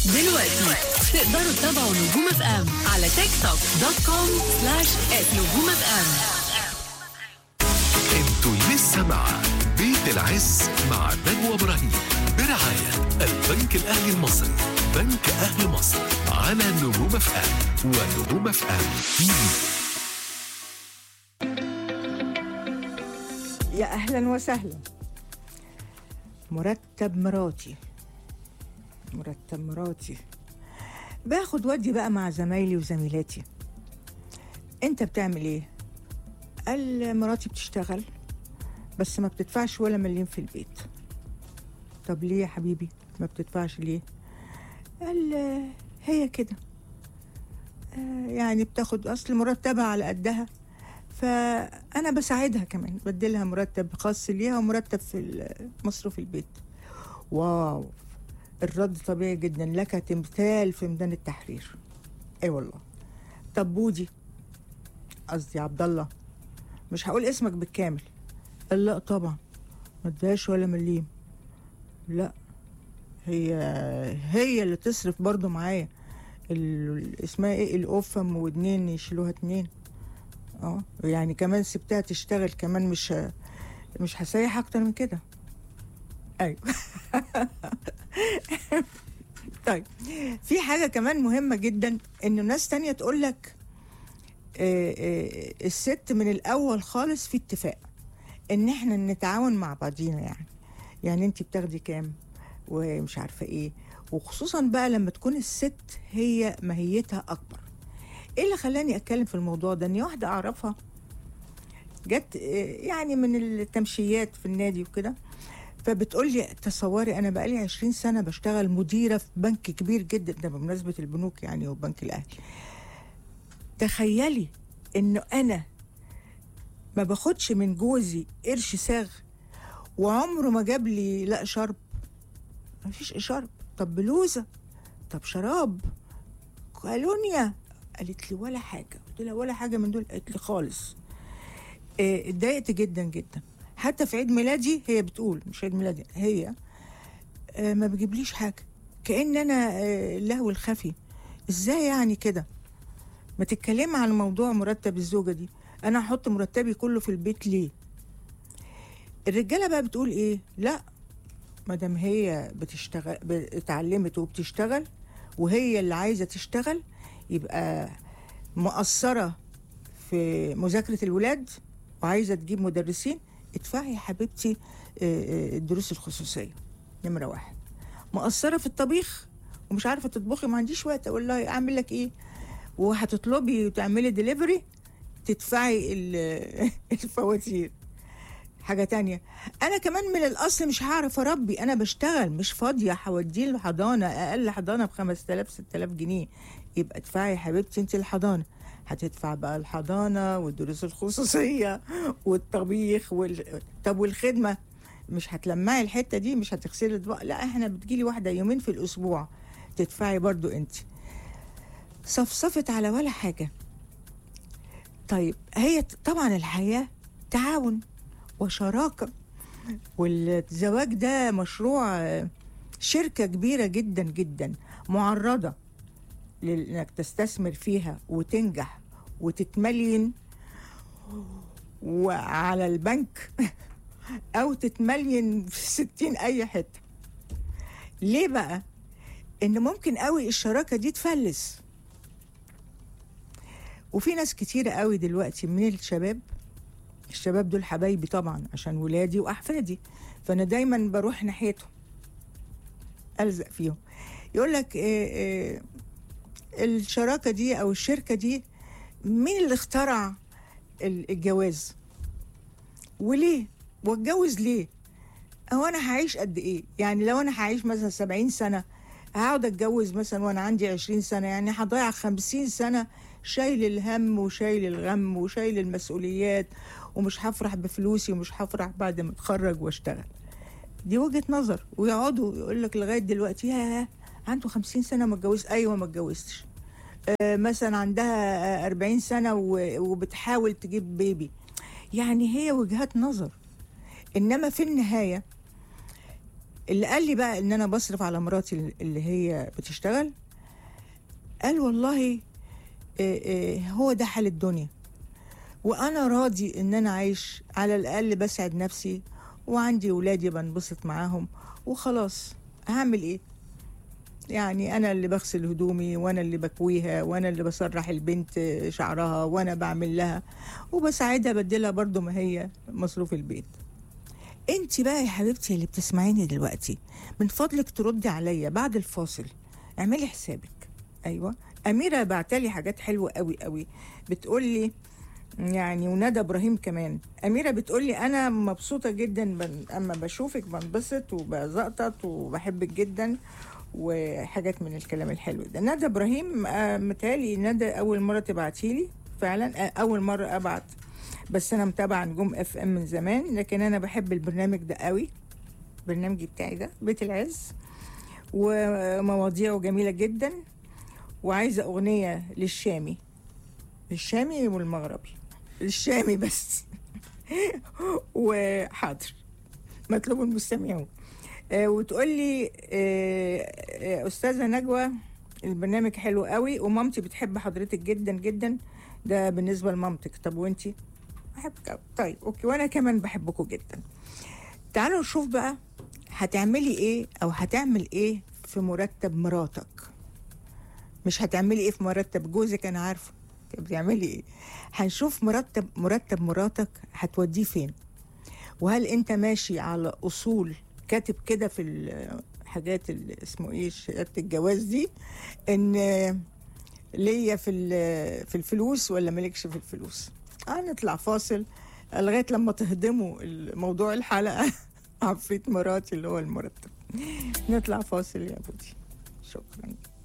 دلوقتي تقدروا تتابعوا نجوم اف ام على تيك توك دوت كوم سلاش نجوم اف ام انتوا لسه مع بيت العز مع نجوى ابراهيم برعاية البنك الاهلي المصري بنك اهل مصر على نجوم اف ام ونجوم اف ام تي في يا اهلا وسهلا مرتب مراتي مرتب مراتي باخد ودي بقى مع زمايلي وزميلاتي انت بتعمل ايه قال مراتي بتشتغل بس ما بتدفعش ولا مليم في البيت طب ليه يا حبيبي ما بتدفعش ليه قال آه، هي كده آه، يعني بتاخد اصل مرتبها على قدها فانا بساعدها كمان بديلها مرتب خاص ليها ومرتب في مصروف البيت واو الرد طبيعي جدا لك تمثال في ميدان التحرير اي والله طب بودي قصدي عبد الله مش هقول اسمك بالكامل قال لا طبعا ما اداش ولا مليم لا هي هي اللي تصرف برضو معايا ال- اسمها ايه الأوفم واتنين يشيلوها اتنين اه يعني كمان سبتها تشتغل كمان مش ه- مش هسيح اكتر من كده ايوه طيب في حاجة كمان مهمة جدا انه ناس تانية تقول لك آه، آه، الست من الاول خالص في اتفاق ان احنا نتعاون مع بعضينا يعني يعني انت بتاخدي كام ومش عارفة ايه وخصوصا بقى لما تكون الست هي ماهيتها اكبر ايه اللي خلاني اتكلم في الموضوع ده اني واحده اعرفها جت آه، يعني من التمشيات في النادي وكده فبتقول لي تصوري انا بقالي 20 سنه بشتغل مديره في بنك كبير جدا ده بمناسبه البنوك يعني وبنك الاهلي تخيلي انه انا ما باخدش من جوزي قرش ساغ وعمره ما جاب لي لا شرب ما فيش شرب طب بلوزه طب شراب كالونيا قالت لي ولا حاجه قلت لها ولا حاجه من دول قالت لي خالص آه، اتضايقت جدا جدا حتى في عيد ميلادي هي بتقول مش عيد ميلادي هي آه، ما بجيبليش حاجه كأن انا آه، اللهو الخفي ازاي يعني كده ما تتكلمي عن موضوع مرتب الزوجه دي انا هحط مرتبي كله في البيت ليه الرجاله بقى بتقول ايه لا ما دام هي بتشتغل ب- اتعلمت وبتشتغل وهي اللي عايزه تشتغل يبقى مقصره في مذاكره الولاد وعايزه تجيب مدرسين ادفعي يا حبيبتي آه، آه، الدروس الخصوصيه نمره واحد مقصره في الطبيخ ومش عارفه تطبخي ما عنديش وقت اقول لها اعمل لك ايه وهتطلبي وتعملي ديليفري تدفعي ال- الفواتير حاجة تانية أنا كمان من الأصل مش هعرف أربي أنا بشتغل مش فاضية هوديه الحضانة أقل حضانة ب 5000 6000 جنيه يبقى ادفعي يا حبيبتي أنت الحضانة هتدفع بقى الحضانة والدروس الخصوصية والطبيخ وال... طب والخدمة مش هتلمعي الحتة دي مش هتغسلي الاطباق لا احنا بتجيلي واحدة يومين في الأسبوع تدفعي برضو أنت صفصفت على ولا حاجة طيب هي ت- طبعا الحياة تعاون وشراكة والزواج ده مشروع آه، شركة كبيرة جدا جدا معرضة لانك تستثمر فيها وتنجح وتتملين وعلى البنك او تتملين في ستين اي حتة ليه بقى ان ممكن قوي الشراكة دي تفلس وفي ناس كتيرة قوي دلوقتي من الشباب الشباب دول حبايبي طبعا عشان ولادي واحفادي فانا دايما بروح ناحيتهم الزق فيهم يقول لك إيه إيه الشراكه دي او الشركه دي مين اللي اخترع ال- الجواز وليه واتجوز ليه هو انا هعيش قد ايه يعني لو انا هعيش مثلا 70 سنه هقعد اتجوز مثلا وانا عندي 20 سنه يعني هضيع 50 سنه شايل الهم وشايل الغم وشايل المسؤوليات ومش هفرح بفلوسي ومش هفرح بعد ما اتخرج واشتغل دي وجهه نظر ويقعدوا يقول لك لغايه دلوقتي يا عنده 50 سنه ما اتجوز ايوه ما اتجوزتش آه، مثلا عندها آه، 40 سنه و- وبتحاول تجيب بيبي يعني هي وجهات نظر انما في النهايه اللي قال لي بقى ان انا بصرف على مراتي اللي هي بتشتغل قال والله آه، آه، هو ده حال الدنيا وانا راضي ان انا عايش على الاقل بسعد نفسي وعندي ولادي بنبسط معاهم وخلاص هعمل ايه يعني انا اللي بغسل هدومي وانا اللي بكويها وانا اللي بسرح البنت شعرها وانا بعمل لها وبساعدها بديلها برضو ما هي مصروف البيت انت بقى يا حبيبتي اللي بتسمعيني دلوقتي من فضلك تردي عليا بعد الفاصل اعملي حسابك ايوه اميره بعتلي حاجات حلوه قوي قوي بتقول لي يعني وندى ابراهيم كمان اميره بتقول لي انا مبسوطه جدا بن... اما بشوفك بنبسط وبزقطط وبحبك جدا وحاجات من الكلام الحلو ده ندى ابراهيم آه، متهيألي ندى اول مره تبعتي لي فعلا آه، اول مره ابعت بس انا متابعه نجوم اف ام من زمان لكن انا بحب البرنامج ده قوي البرنامج بتاعي ده بيت العز ومواضيعه جميله جدا وعايزه اغنيه للشامي للشامي والمغربي الشامي بس وحاضر مطلوب المستمعون آه، وتقول لي آه، آه، استاذه نجوى البرنامج حلو قوي ومامتي بتحب حضرتك جدا جدا ده بالنسبه لمامتك طب وانتي بحبك أوي. طيب اوكي وانا كمان بحبكم جدا تعالوا نشوف بقى هتعملي ايه او هتعمل ايه في مرتب مراتك مش هتعملي ايه في مرتب جوزك انا عارفه طب بتعملي ايه هنشوف مرتب مرتب مراتك هتوديه فين وهل انت ماشي على اصول كاتب كده في الحاجات اللي اسمه ايه شهاده الجواز دي ان ليا في ال- في الفلوس ولا مالكش في الفلوس هنطلع فاصل لغايه لما تهضموا موضوع الحلقه عفريت مراتي اللي هو المرتب نطلع فاصل يا بودي شكرا